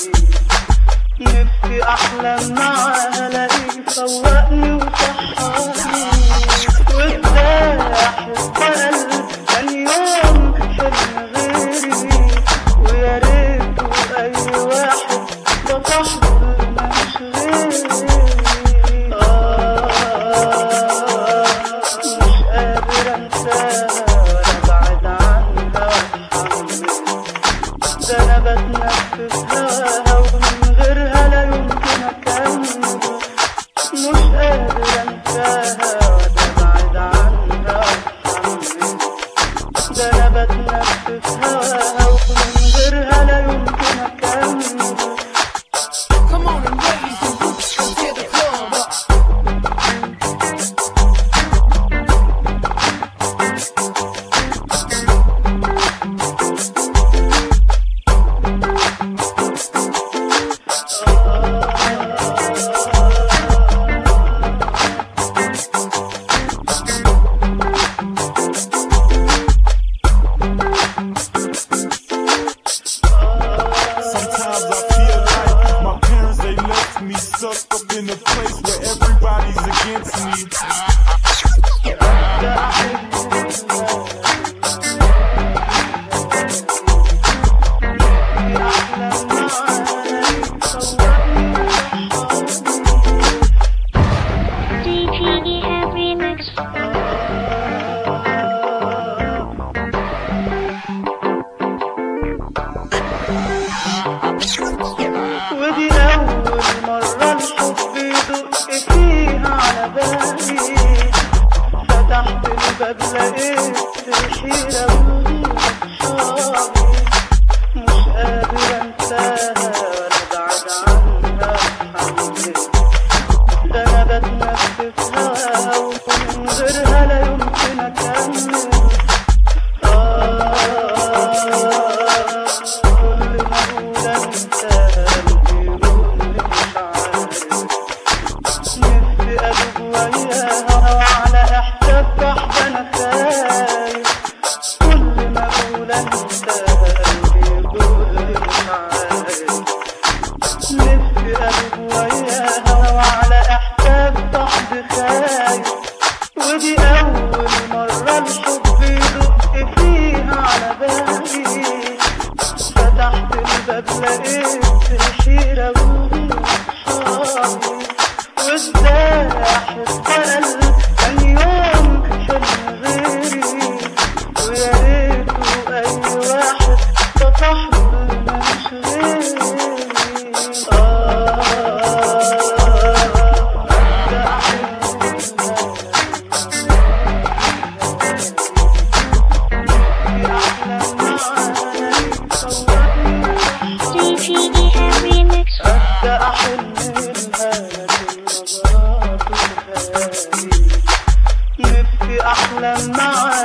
نفسي احلم معاها الاقيه فوقني وصحاني وازاي احس بقلب كان يوم حلم غيري ويا ريته اي واحد ده صاحبي مش غيري آه مش قادر انساها ولا ابعد عنها واتحمل ده انا بتنفس هواها ومن غيرها لا يمكن اكمل مش قادر انساها ولا ابعد عنها واتحمل ده انا بتنفس هواها ومن غيرها لا يمكن اكمل Come on and raise the roof, let's tear the club up. Sometimes I feel like my parents they left me stuck up in a place where everybody's against me. DPE have remix. ودي أول مرة الحب يدق فيها على بالي فتحت الباب لقيت الحيرة وصحابي مش قادر انساها ولا ابعد عنها واتحمل ده انا بتنفس هواها ومن غيرها لا يمكن اكمل آه كل ما اقول انساها بيقول لي مش عارف نفسي ادوب وياها وعلى احساس واحدة انا خايف كل ما اقول انساها بيقول لي مش عارف نفسي ادوب وياها وعلى احساس صاحبي خايف ودي اول مرة الحب يدق فيها على بالي فتحت الباب لقيت الحيرة وصحابي وازاي احس بقلب كان يوم حلم غيري ويا ريته اي واحد ده صاحبي مش غيري آه ده DPE have remix. أبدأ أحن النظرات الخالي نفسي أحلم معاك